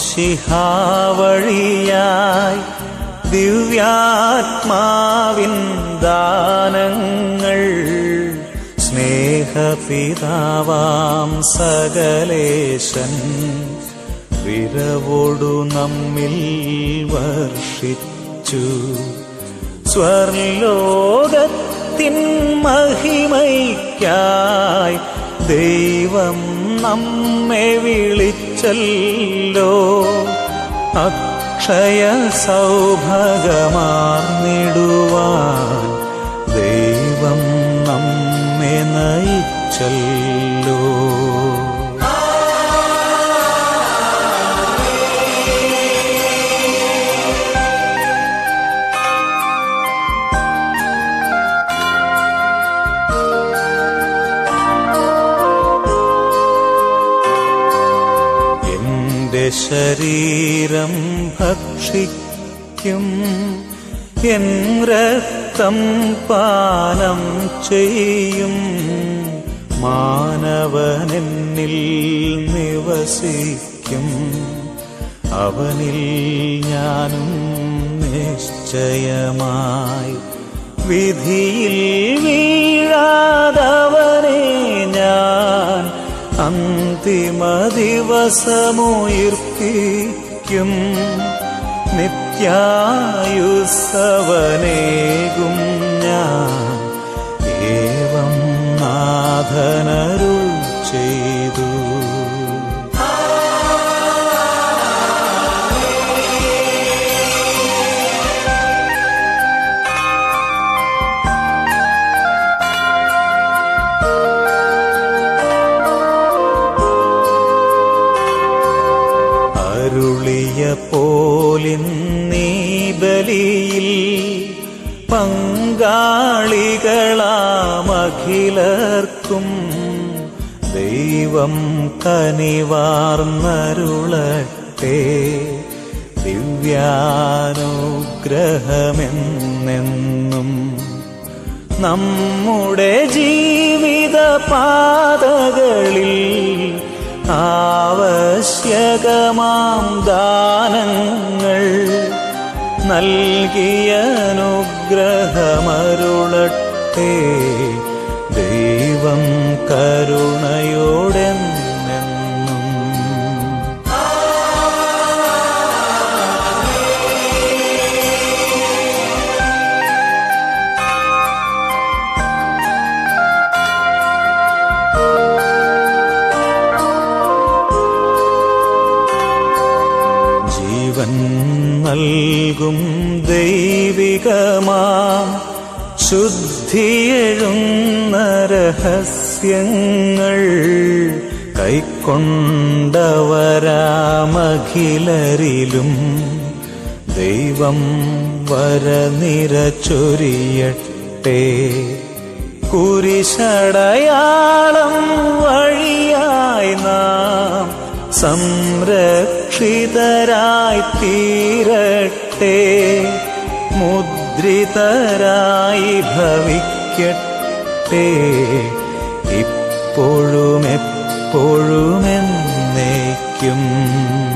മിശിഹാവഴിയായി ദിവ്യാത്മാവിൻ ദാനങ്ങൾ സ്നേഹപിതാവാം സകലേശൻ വിരവോടു നമ്മിൽ വർഷിച്ചു സ്വർലോകത്തിൻ മഹിമയ്ക്കായി ദൈവം നമ്മെ വിളിച്ചല്ലോ അക്ഷയ സൗഭഗമാർന്നിടുവാൻ ദൈവം നമ്മെ നയിച്ചല്ലോ എന്റെ ശരീരം ഭക്ഷിക്കും എൻ രക്തം പാനം ചെയ്യും മാനവനെന്നിൽ നിവസിക്കും അവനിൽ ഞാനും നിശ്ചയമായി വിധിയിൽ വീഴാതവനെ ഞാൻ അന്തിമ ദിവസമുയർപ്പിക്കും നിത്യായുസവനേകും ഞാൻ ഏവം നാഥനരുൾ ചെയ്തു അരുളിയ പോലിന്നീ ബലിയിൽ പങ്കാളികളാമഖിലർക്കും ദൈവം കനിവാർന്നരുളട്ടെ ദിവ്യാനുഗ്രഹമെന്നെന്നും നമ്മുടെ ജീവിത പാതകളിൽ ആവശ്യകമാം ദാനങ്ങൾ നൽകിയ അനുഗ്രഹമരുളട്ടെ ദൈവം കരുണയോടെന്നെന്നും ജീവൻ നൽകും ദൈവികമാം ശുദ്ധിയെഴുന്ന രഹസ്യങ്ങൾ കൈക്കൊണ്ടവരാമഖിലരിലും ദൈവം വരനിര ചൊരിയട്ടെ കുരിശടയാളം വഴിയായി നാം സംരക്ഷിതരായി തീരട്ടെ മുദ്രിതരായി ഭവിക്കട്ടെ ഇപ്പോഴും എപ്പോഴും എന്നേക്കും